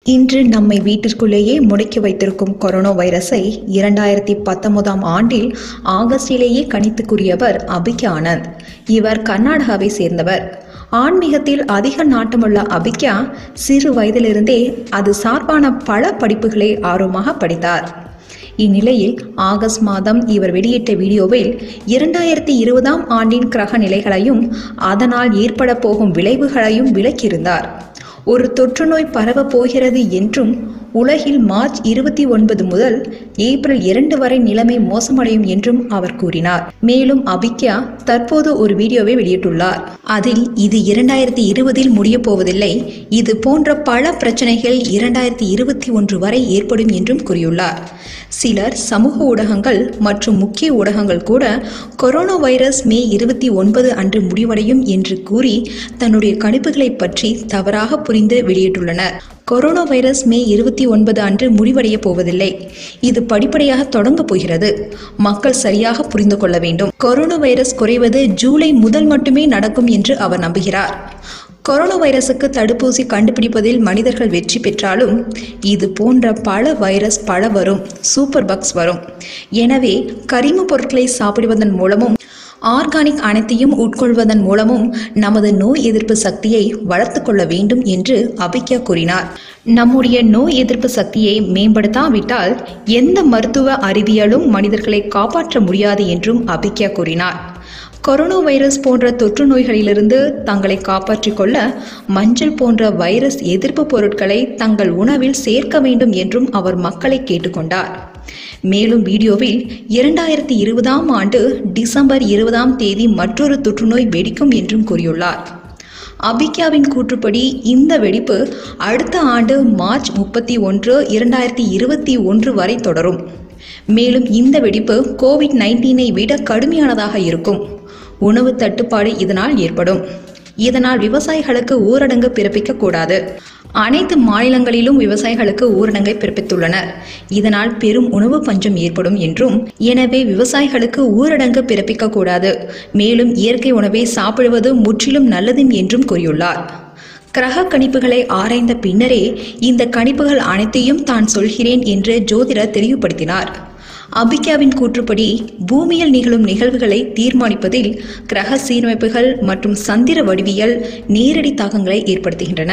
இன்று நம்மை வீட்டிற்குள்ளேயே முடக்கி வைத்திருக்கும் கொரோனா வைரஸை இரண்டாயிரத்தி பத்தொன்பதாம் ஆண்டில் ஆகஸ்டிலேயே கணித்து கூறியவர் அபிக்யா ஆனந்த் இவர் கர்நாடகாவை சேர்ந்தவர் ஆன்மீகத்தில் அதிக நாட்டமுள்ள அபிக்யா சிறு வயதிலிருந்தே அது சார்பான பல படிப்புகளை ஆர்வமாக படித்தார் இந்நிலையில் ஆகஸ்ட் மாதம் இவர் வெளியிட்ட வீடியோவில் இரண்டாயிரத்தி இருபதாம் ஆண்டின் கிரக நிலைகளையும் அதனால் ஏற்பட போகும் விளைவுகளையும் விளக்கியிருந்தார் ஒரு தொற்றுநோய் பரவப் போகிறது என்றும் உலகில் மார்ச் இருபத்தி ஒன்பது முதல் ஏப்ரல் இரண்டு வரை நிலைமை மோசமடையும் என்றும் அவர் கூறினார் மேலும் அபிக்யா தற்போது ஒரு வீடியோவை வெளியிட்டுள்ளார் அதில் இது இரண்டாயிரத்தி இருபதில் முடியப் போவதில்லை இது போன்ற பல பிரச்சனைகள் இரண்டாயிரத்தி இருபத்தி ஒன்று வரை ஏற்படும் என்றும் கூறியுள்ளார் சிலர் சமூக ஊடகங்கள் மற்றும் முக்கிய ஊடகங்கள் கூட கொரோனா வைரஸ் மே இருபத்தி ஒன்பது அன்று முடிவடையும் என்று கூறி தன்னுடைய கணிப்புகளை பற்றி தவறாக புரிந்து வெளியிட்டுள்ளனர் கொரோனா வைரஸ் மே இருபத்தி ஒன்பது அன்று முடிவடைய போவதில்லை இது படிப்படியாக தொடங்கப் போகிறது மக்கள் சரியாக புரிந்து கொள்ள வேண்டும் கொரோனா வைரஸ் குறைவது ஜூலை முதல் மட்டுமே நடக்கும் என்று அவர் நம்புகிறார் கொரோனா வைரசுக்கு தடுப்பூசி கண்டுபிடிப்பதில் மனிதர்கள் வெற்றி பெற்றாலும் இது போன்ற பல வைரஸ் பல வரும் சூப்பர் பக்ஸ் வரும் எனவே கரிம பொருட்களை சாப்பிடுவதன் மூலமும் ஆர்கானிக் அனைத்தையும் உட்கொள்வதன் மூலமும் நமது நோய் எதிர்ப்பு சக்தியை வளர்த்து கொள்ள வேண்டும் என்று அபிக்யா கூறினார் நம்முடைய நோய் எதிர்ப்பு சக்தியை மேம்படுத்தாவிட்டால் எந்த மருத்துவ அறிவியலும் மனிதர்களை காப்பாற்ற முடியாது என்றும் அபிக்யா கூறினார் கொரோனா வைரஸ் போன்ற தொற்று நோய்களிலிருந்து தங்களை காப்பாற்றிக் கொள்ள மஞ்சள் போன்ற வைரஸ் எதிர்ப்பு பொருட்களை தங்கள் உணவில் சேர்க்க வேண்டும் என்றும் அவர் மக்களை கேட்டுக்கொண்டார் மேலும் வீடியோவில் இரண்டாயிரத்தி இருபதாம் ஆண்டு டிசம்பர் இருபதாம் தேதி மற்றொரு தொற்றுநோய் வெடிக்கும் என்றும் கூறியுள்ளார் அபிக்யாவின் கூற்றுப்படி இந்த வெடிப்பு அடுத்த ஆண்டு மார்ச் முப்பத்தி ஒன்று இரண்டாயிரத்தி இருபத்தி ஒன்று வரை தொடரும் மேலும் இந்த வெடிப்பு கோவிட் நைன்டீனை விட கடுமையானதாக இருக்கும் உணவு தட்டுப்பாடு இதனால் ஏற்படும் இதனால் விவசாயிகளுக்கு ஊரடங்கு பிறப்பிக்க கூடாது அனைத்து மாநிலங்களிலும் விவசாயிகளுக்கு ஊரடங்கை பிறப்பித்துள்ளனர் இதனால் பெரும் உணவு பஞ்சம் ஏற்படும் என்றும் எனவே விவசாயிகளுக்கு ஊரடங்கு பிறப்பிக்க கூடாது மேலும் இயற்கை உணவை சாப்பிடுவது முற்றிலும் நல்லது என்றும் கூறியுள்ளார் கிரக கணிப்புகளை ஆராய்ந்த பின்னரே இந்த கணிப்புகள் அனைத்தையும் தான் சொல்கிறேன் என்று ஜோதிடர் தெளிவுபடுத்தினார் அபிக்யாவின் கூற்றுப்படி பூமியில் நிகழும் நிகழ்வுகளை தீர்மானிப்பதில் கிரக சீரமைப்புகள் மற்றும் சந்திர வடிவியல் நேரடி தாக்கங்களை ஏற்படுத்துகின்றன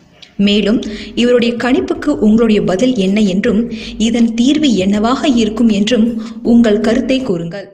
மேலும் இவருடைய கணிப்புக்கு உங்களுடைய பதில் என்ன என்றும் இதன் தீர்வு என்னவாக இருக்கும் என்றும் உங்கள் கருத்தை கூறுங்கள்